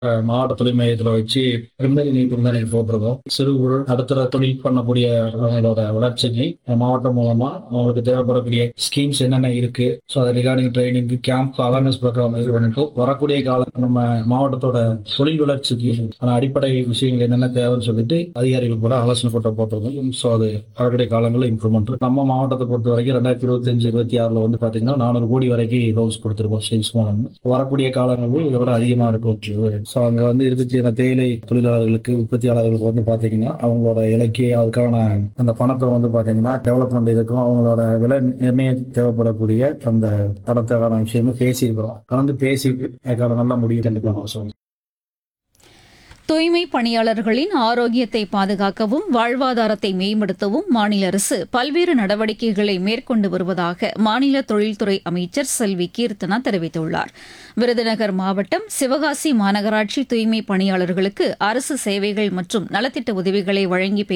அஹ், மாவட்ட தொழில் மையத்துல வச்சு பிரிமினரி நீட் தான் போட்டிருக்கோம் சிறு குறு நடுத்தர தொழில் பண்ணக்கூடிய அவங்களோட வளர்ச்சிக்கு மாவட்டம் மூலமா அவங்களுக்கு தேவைப்படக்கூடிய ஸ்கீம்ஸ் என்னென்ன இருக்கு ஸோ அதை regarding training camp awareness programme இது பண்ணிட்டு வரக்கூடிய காலம் நம்ம மாவட்டத்தோட தொழில் வளர்ச்சிக்கு ஆன அடிப்படை விஷயங்கள் என்னென்ன தேவைன்னு சொல்லிட்டு அதிகாரிகள் கூட ஆலோசனை கூட்டம் போட்டிருக்கோம் ஸோ அது வரக்கூடிய காலங்களில் இம்ப்ரூவ்மெண்ட் நம்ம மாவட்டத்தை பொறுத்த வரைக்கும் ரெண்டாயிரத்தி இருபத்தஞ்சு இருபத்தி ஆறுல வந்து பாத்தீங்கன்னா நானூறு கோடி வரைக்கும் லோன்ஸ் கொடுத்துருக்கோம் சேல்ஸ் மூலம் வரக்கூடிய காலங்களில் இதை விட அதிகமா இருக்கும் ஸோ அங்க வந்து இருக்கக்கூடிய தேயிலை தொழிலாளர்களுக்கு உற்பத்தியாளர்களுக்கு வந்து பாத்தீங்கன்னா அவங்களோட இலக்கிய அதுக்கான அந்த பணத்தை வந்து பாத்தீங்கன்னா டெவலப்மெண்ட் இதுக்கும் அவங்களோட விலை நிர்ணயம் தேவைப்படக்கூடிய அந்த பணத்துக்கான விஷயமும் பேசியிருக்கிறோம் கலந்து பேசி அதுக்கான நல்ல முடிவு கண்டிப்பாக ஸோ தூய்மை பணியாளர்களின் ஆரோக்கியத்தை பாதுகாக்கவும் வாழ்வாதாரத்தை மேம்படுத்தவும் மாநில அரசு பல்வேறு நடவடிக்கைகளை மேற்கொண்டு வருவதாக மாநில தொழில்துறை அமைச்சர் செல்வி கீர்த்தனா தெரிவித்துள்ளார் விருதுநகர் மாவட்டம் சிவகாசி மாநகராட்சி தூய்மை பணியாளர்களுக்கு அரசு சேவைகள் மற்றும் நலத்திட்ட உதவிகளை வழங்கி